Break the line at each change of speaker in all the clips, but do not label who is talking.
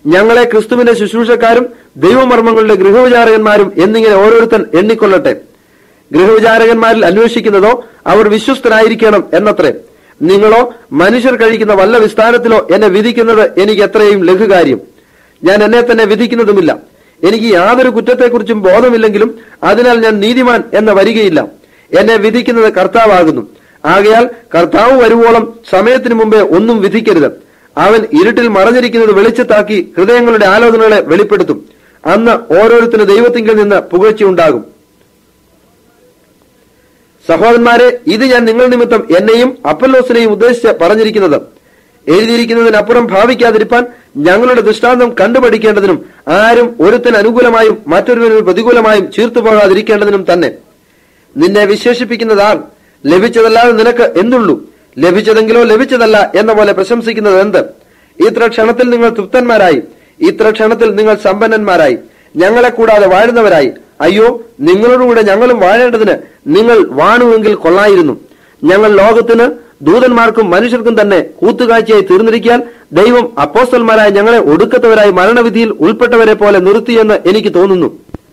ഞങ്ങളെ ക്രിസ്തുവിന്റെ ശുശ്രൂഷക്കാരും ദൈവമർമ്മങ്ങളുടെ ഗൃഹവിചാരകന്മാരും എന്നിങ്ങനെ ഓരോരുത്തൻ എണ്ണിക്കൊള്ളട്ടെ ഗൃഹവിചാരകന്മാരിൽ അന്വേഷിക്കുന്നതോ അവർ വിശ്വസ്തരായിരിക്കണം എന്നത്രേ നിങ്ങളോ മനുഷ്യർ കഴിക്കുന്ന വല്ല വിസ്താരത്തിലോ എന്നെ വിധിക്കുന്നത് എനിക്ക് എത്രയും ലഘുകാര്യം ഞാൻ എന്നെ തന്നെ വിധിക്കുന്നതുമില്ല എനിക്ക് യാതൊരു കുറ്റത്തെക്കുറിച്ചും ബോധമില്ലെങ്കിലും അതിനാൽ ഞാൻ നീതിമാൻ എന്ന വരികയില്ല എന്നെ വിധിക്കുന്നത് കർത്താവാകുന്നു ആകയാൽ കർത്താവ് വരുവോളം സമയത്തിനു മുമ്പേ ഒന്നും വിധിക്കരുത് അവൻ ഇരുട്ടിൽ മറഞ്ഞിരിക്കുന്നത് വെളിച്ചത്താക്കി ഹൃദയങ്ങളുടെ ആലോചനകളെ വെളിപ്പെടുത്തും അന്ന് ഓരോരുത്തരും ദൈവത്തിങ്കിൽ നിന്ന് പുകഴ്ചയുണ്ടാകും സഹോദരന്മാരെ ഇത് ഞാൻ നിങ്ങൾ നിമിത്തം എന്നെയും അപ്പല്ലോസിനെയും ഉദ്ദേശിച്ച് പറഞ്ഞിരിക്കുന്നത് എഴുതിയിരിക്കുന്നതിനപ്പുറം ഭാവിക്കാതിരിപ്പാൻ ഞങ്ങളുടെ ദൃഷ്ടാന്തം കണ്ടുപഠിക്കേണ്ടതിനും ആരും ഒരുത്തിന് അനുകൂലമായും മറ്റൊരുവന് പ്രതികൂലമായും ചീർത്തു പോകാതിരിക്കേണ്ടതിനും തന്നെ നിന്നെ വിശേഷിപ്പിക്കുന്നത് ആർ ലഭിച്ചതല്ലാതെ നിനക്ക് എന്തുള്ളൂ ലഭിച്ചതെങ്കിലോ ലഭിച്ചതല്ല എന്ന പോലെ പ്രശംസിക്കുന്നത് എന്ത് ഇത്ര ക്ഷണത്തിൽ നിങ്ങൾ തൃപ്തന്മാരായി ഇത്ര ക്ഷണത്തിൽ നിങ്ങൾ സമ്പന്നന്മാരായി ഞങ്ങളെ കൂടാതെ വാഴുന്നവരായി അയ്യോ നിങ്ങളോടുകൂടെ ഞങ്ങളും വാഴേണ്ടതിന് നിങ്ങൾ വാണുവെങ്കിൽ കൊള്ളായിരുന്നു ഞങ്ങൾ ലോകത്തിന് ദൂതന്മാർക്കും മനുഷ്യർക്കും തന്നെ കൂത്തുകാഴ്ചയായി തീർന്നിരിക്കാൻ ദൈവം അപ്പോസ്റ്റന്മാരായ ഞങ്ങളെ ഒടുക്കത്തവരായി മരണവിധിയിൽ ഉൾപ്പെട്ടവരെ പോലെ നിർത്തിയെന്ന് എനിക്ക് തോന്നുന്നു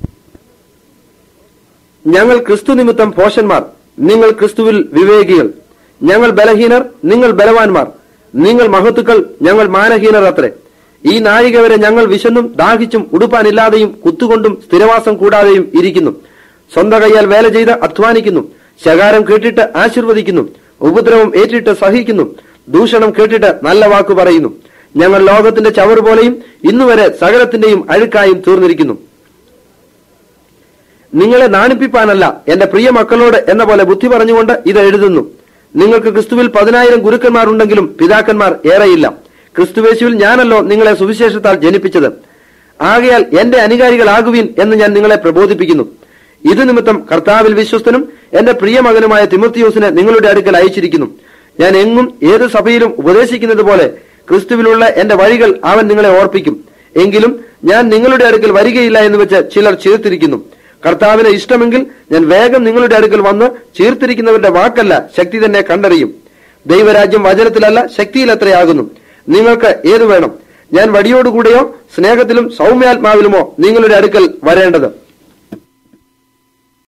ഞങ്ങൾ ക്രിസ്തു നിമിത്തം പോഷന്മാർ നിങ്ങൾ ക്രിസ്തുവിൽ വിവേകികൾ ഞങ്ങൾ ബലഹീനർ നിങ്ങൾ ബലവാന്മാർ നിങ്ങൾ മഹത്തുക്കൾ ഞങ്ങൾ മാനഹീനർ അത്രേ ഈ നാഴിക വരെ ഞങ്ങൾ വിശന്നും ദാഹിച്ചും ഉടുപ്പാനില്ലാതെയും കുത്തുകൊണ്ടും സ്ഥിരവാസം കൂടാതെയും ഇരിക്കുന്നു സ്വന്തം കൈയാൽ വേല ചെയ്ത് അധ്വാനിക്കുന്നു ശകാരം കേട്ടിട്ട് ആശീർവദിക്കുന്നു ഉപദ്രവം ഏറ്റിട്ട് സഹിക്കുന്നു ദൂഷണം കേട്ടിട്ട് നല്ല വാക്കു പറയുന്നു ഞങ്ങൾ ലോകത്തിന്റെ ചവറ് പോലെയും ഇന്നുവരെ സകലത്തിന്റെയും അഴുക്കായും തീർന്നിരിക്കുന്നു നിങ്ങളെ നാണിപ്പിപ്പാനല്ല എന്റെ പ്രിയ മക്കളോട് എന്ന പോലെ ബുദ്ധി പറഞ്ഞുകൊണ്ട് ഇത് എഴുതുന്നു നിങ്ങൾക്ക് ക്രിസ്തുവിൽ പതിനായിരം ഗുരുക്കന്മാർ ഉണ്ടെങ്കിലും പിതാക്കന്മാർ ഏറെയില്ല ക്രിസ്തുവേശുവിൽ ഞാനല്ലോ നിങ്ങളെ സുവിശേഷത്താൽ ജനിപ്പിച്ചത് ആകയാൽ എന്റെ അനുകാരികളാകുവിൻ എന്ന് ഞാൻ നിങ്ങളെ പ്രബോധിപ്പിക്കുന്നു ഇത് നിമിത്തം കർത്താവിൽ വിശ്വസ്തനും എന്റെ പ്രിയ മകനുമായ തിമർത്തിയോസിനെ നിങ്ങളുടെ അടുക്കൽ അയച്ചിരിക്കുന്നു ഞാൻ എങ്ങും ഏത് സഭയിലും ഉപദേശിക്കുന്നത് പോലെ ക്രിസ്തുവിലുള്ള എന്റെ വഴികൾ അവൻ നിങ്ങളെ ഓർപ്പിക്കും എങ്കിലും ഞാൻ നിങ്ങളുടെ അടുക്കൽ വരികയില്ല എന്ന് വെച്ച് ചിലർ ചേർത്തിരിക്കുന്നു കർത്താവിന് ഇഷ്ടമെങ്കിൽ ഞാൻ വേഗം നിങ്ങളുടെ അടുക്കൽ വന്ന് ചീർത്തിരിക്കുന്നവരുടെ വാക്കല്ല ശക്തി തന്നെ കണ്ടറിയും ദൈവരാജ്യം വചനത്തിലല്ല ശക്തിയിലത്രയാകുന്നു നിങ്ങൾക്ക് ഏതു വേണം ഞാൻ വടിയോടുകൂടെയോ സ്നേഹത്തിലും സൗമ്യാത്മാവിലുമോ നിങ്ങളുടെ അടുക്കൽ വരേണ്ടത്